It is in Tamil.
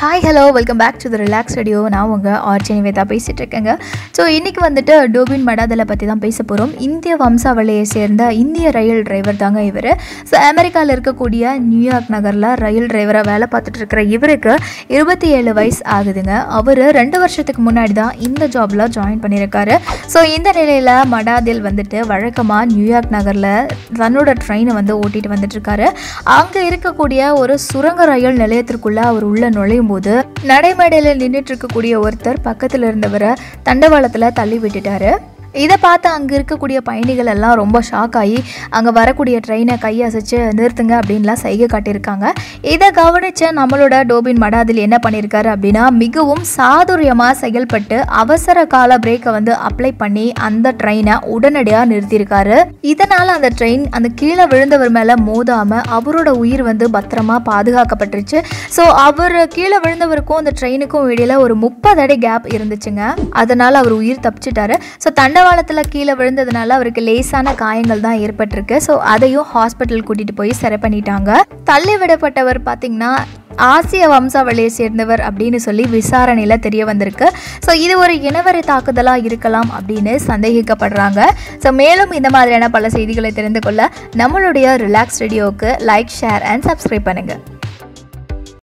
hi hello welcome back to the relax radio நான் உங்கள் ஆர்ச்சி நிவேதா பேசிகிட்டு இருக்கேங்க ஸோ இன்றைக்கி வந்துட்டு டோபின் மடாதலை பற்றி தான் பேச போகிறோம் இந்திய வம்சாவளியை சேர்ந்த இந்திய ரயில் டிரைவர் தாங்க இவர் ஸோ அமெரிக்காவில் இருக்கக்கூடிய நியூயார்க் நகரில் ரயில் டிரைவராக வேலை பார்த்துட்டு இருக்கிற இவருக்கு இருபத்தி ஏழு வயசு ஆகுதுங்க அவர் ரெண்டு வருஷத்துக்கு முன்னாடி தான் இந்த ஜாபில் ஜாயின் பண்ணியிருக்காரு ஸோ இந்த நிலையில் மடாதில் வந்துட்டு வழக்கமாக நியூயார்க் நகரில் தன்னோட ட்ரெயினை வந்து ஓட்டிட்டு வந்துட்டு இருக்காரு அங்கே இருக்கக்கூடிய ஒரு சுரங்க ரயில் நிலையத்திற்குள்ளே அவர் உள்ள நுழையும் போது நடைமேடையில் நின்றுட்டு இருக்கக்கூடிய ஒருத்தர் பக்கத்தில் இருந்தவரை தண்டவாளத்தில் தள்ளி விட்டுட்டாரு இதை பார்த்து அங்கே இருக்கக்கூடிய பயணிகள் எல்லாம் ரொம்ப ஷாக் ஆகி அங்கே வரக்கூடிய ட்ரெயினை கையசைச்சு நிறுத்துங்க அப்படின்லாம் சைகை காட்டியிருக்காங்க இதை கவனித்த நம்மளோட டோபின் மடாதில் என்ன பண்ணியிருக்காரு அப்படின்னா மிகவும் சாதுரியமாக செயல்பட்டு அவசர கால பிரேக்கை வந்து அப்ளை பண்ணி அந்த ட்ரெயினை உடனடியாக நிறுத்தியிருக்காரு இதனால் அந்த ட்ரெயின் அந்த கீழே விழுந்தவர் மேலே மோதாமல் அவரோட உயிர் வந்து பத்திரமா பாதுகாக்கப்பட்டுருச்சு ஸோ அவர் கீழே விழுந்தவருக்கும் அந்த ட்ரெயினுக்கும் இடையில ஒரு முப்பது அடி கேப் இருந்துச்சுங்க அதனால் அவர் உயிர் தப்பிச்சிட்டாரு ஸோ தண்டவாளத்தில் கீழே விழுந்ததுனால அவருக்கு லேசான காயங்கள் தான் ஏற்பட்டிருக்கு ஸோ அதையும் ஹாஸ்பிட்டல் கூட்டிகிட்டு போய் சரி பண்ணிட்டாங்க தள்ளி விடப்பட்டவர் பார்த்தீங்கன்னா ஆசிய வம்சாவளியை சேர்ந்தவர் அப்படின்னு சொல்லி விசாரணையில் தெரிய வந்திருக்கு ஸோ இது ஒரு இனவரி தாக்குதலாக இருக்கலாம் அப்படின்னு சந்தேகிக்கப்படுறாங்க ஸோ மேலும் இந்த மாதிரியான பல செய்திகளை தெரிந்து கொள்ள நம்மளுடைய ரிலாக்ஸ் ரேடியோவுக்கு லைக் ஷேர் அண்ட் சப்ஸ்கிரைப் பண்ணுங்கள்